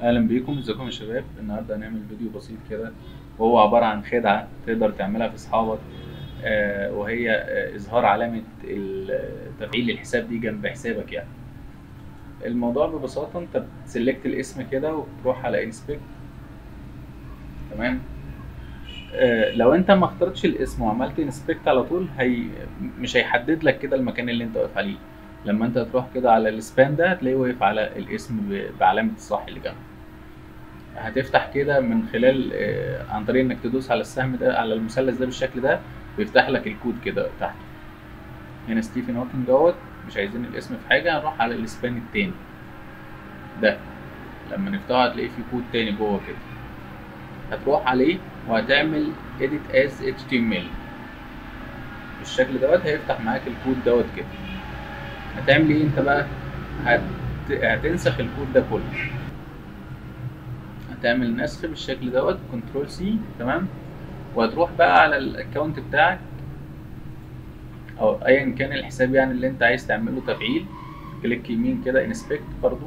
اهلا بيكم ازيكم يا شباب النهارده هنعمل فيديو بسيط كده وهو عباره عن خدعه تقدر تعملها في اصحابك آه وهي آه اظهار علامه ال- تفعيل الحساب دي جنب حسابك يعني الموضوع ببساطه انت بتسلكت الاسم كده وتروح على انسبكت تمام آه لو انت ما اخترتش الاسم وعملت انسبكت على طول هي مش هيحدد لك كده المكان اللي انت واقف عليه لما انت تروح كده على السبان ده هتلاقيه واقف على الاسم ب- بعلامه الصح اللي جنبه هتفتح كده من خلال آه، عن طريق انك تدوس على السهم ده على المثلث ده بالشكل ده بيفتح لك الكود كده تحت هنا ستيفن هوكينج دوت مش عايزين الاسم في حاجه هنروح على الاسبان التاني ده لما نفتحه هتلاقي فيه كود تاني جوه كده هتروح عليه وهتعمل edit as html بالشكل دوت هيفتح معاك الكود دوت كده هتعمل ايه انت بقى هت... هتنسخ الكود ده كله هتعمل نسخ بالشكل دوت كنترول سي تمام وهتروح بقى على الاكونت بتاعك او ايا كان الحساب يعني اللي انت عايز تعمله تفعيل كليك يمين كده انسبكت برضو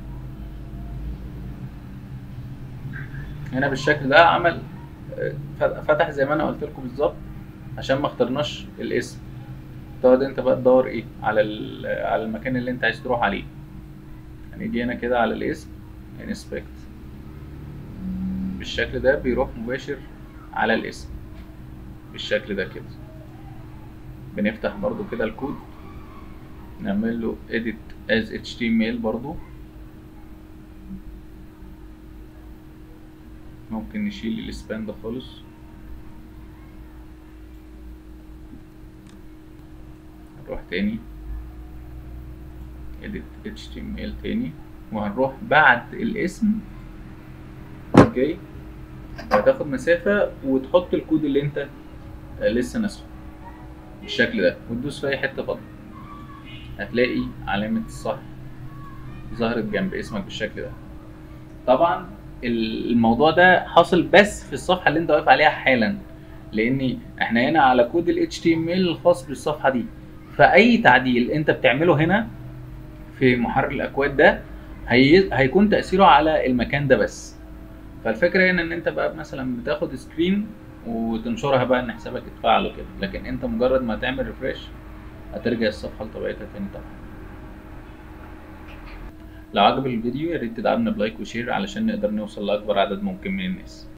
هنا بالشكل ده عمل آه، فتح زي ما انا قلت لكم بالظبط عشان ما اخترناش الاسم تقعد انت بقى تدور ايه على ال- على المكان اللي انت عايز تروح عليه هنيجي هنا كده على الاسم انسبكت بالشكل ده بيروح مباشر على الاسم بالشكل ده كده بنفتح برضو كده الكود نعمل له edit as html برضو ممكن نشيل السبان ده خالص نروح تاني edit html تاني وهنروح بعد الاسم اوكي هتاخد مسافة وتحط الكود اللي انت آه، لسه ناسخه بالشكل ده وتدوس في اي حتة فاضية هتلاقي علامة الصح ظهرت جنب اسمك بالشكل ده طبعا ال- الموضوع ده حاصل بس في الصفحة اللي انت واقف عليها حالا لان احنا هنا على كود ال HTML الخاص بالصفحة دي فاي تعديل انت بتعمله هنا في محرر الاكواد ده هي... هيكون تأثيره على المكان ده بس فالفكرة هنا ان انت بقى مثلا بتاخد سكرين وتنشرها بقى ان حسابك اتفعل وكده لكن انت مجرد ما تعمل ريفريش هترجع الصفحة لطبيعتها تاني طبعا لو عجب الفيديو يا ريت تدعمنا بلايك وشير علشان نقدر نوصل لأكبر عدد ممكن من الناس